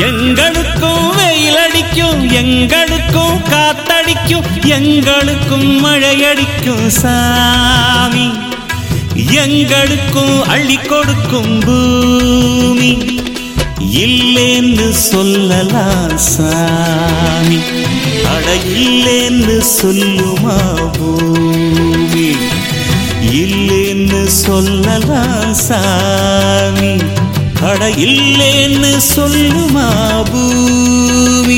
எங்களுக்கும் வெயில் அடிக்கும் எங்களுக்கும் காத்தடிக்கும் எங்களுக்கும் மழையடிக்கும் சாமி எங்களுக்கும் அள்ளி கொடுக்கும் பூமி இல்லேன்னு சொல்லலாம் சாமி அட இல்லேன்னு சொல்லுமா பூமி இல்லேன்னு சொல்லலாம் சாமி அட இல்லேன்னு சொல்லுமா பூமி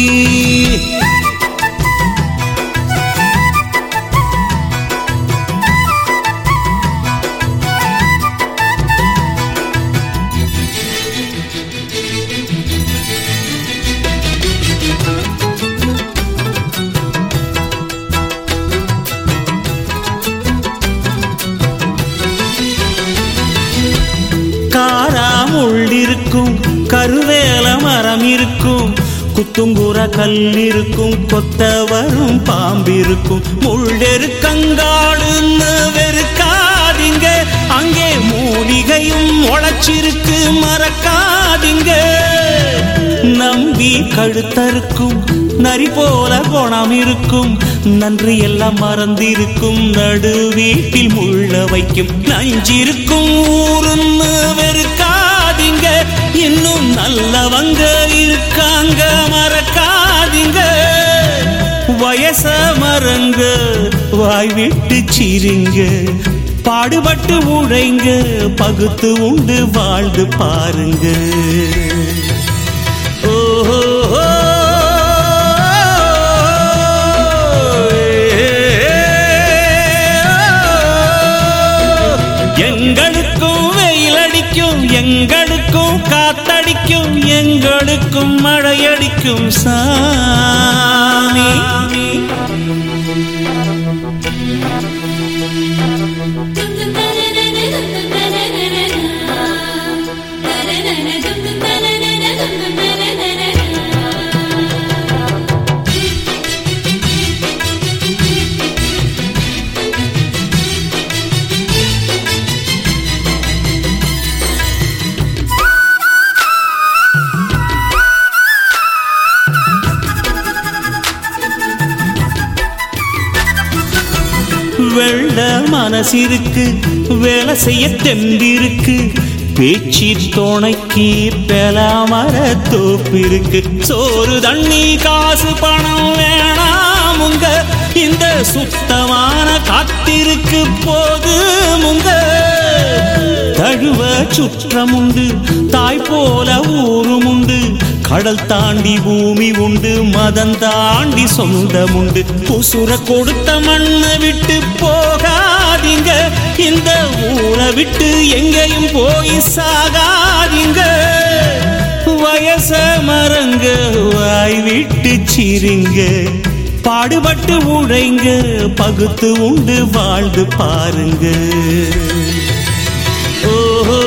காராமுள் இருக்கும் கருவேல மரம் இருக்கும் குத்துங்குற கல் இருக்கும் கொத்த வரும் பாம்பிருக்கும் முள்ளெருக்கங்காடுன்னு வெறுக்காதீங்க அங்கே மூலிகையும் உழைச்சிருக்கு மறக்காதீங்க நம்பி கழுத்தறுக்கும் நரி போல குணம் இருக்கும் நன்றி எல்லாம் மறந்திருக்கும் நடு வீட்டில் முள்ள வைக்கும் நஞ்சிருக்கும் ஊருன்னு வெறுக்காதீங்க இன்னும் நல்லவங்க இருக்காங்க மறக்காதீங்க வயச மறங்க வாய் விட்டு சிரிங்க பாடுபட்டு உழைங்க பகுத்து உண்டு வாழ்ந்து பாருங்க ஓஹோ எங்களுக்கும் வெயில் அடிக்கும் எங்களுக்கும் காத்தடிக்கும் எங்களுக்கும் மழையடிக்கும் சாமி வெள்ள மனசிருக்கு வேலை செய்ய தெம்பிருக்கு பேச்சு துணைக்கு பெலாமர தோப்பிருக்கு சோறு தண்ணி காசு பணம் வேணாமுங்க இந்த சுத்தமான காத்திருக்கு போதுமுங்க தழுவ சுற்றமுண்டு தாய் போல ஊரும் உண்டு கடல் தாண்டி பூமி உண்டு மதம் தாண்டி சொந்தம் உண்டு உசுர கொடுத்த மண்ணை விட்டு போகாதீங்க இந்த ஊரை விட்டு எங்கேயும் போய் சாகாதீங்க வயச மரங்க வாய் விட்டு சிரிங்க பாடுபட்டு உழைங்க பகுத்து உண்டு வாழ்ந்து பாருங்க ஓஹோ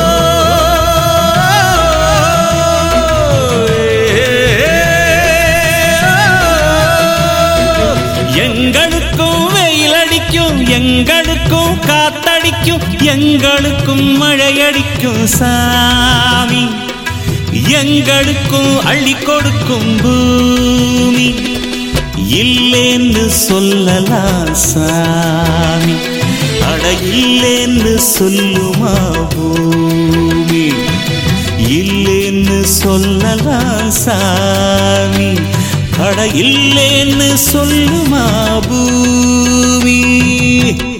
எங்களுக்கும் வெயில் அடிக்கும் எங்களுக்கும் காத்தடிக்கும் எங்களுக்கும் மழையடிக்கும் சாமி எங்களுக்கும் அள்ளி கொடுக்கும் பூமி இல்லேன்னு சொல்லலாம் சாமி அட இல்லேன்னு சொல்லுமா பூமி இல்லேன்னு சொல்லலாம் சாமி அட இல்லேன்னு சொல்லுமா பூமி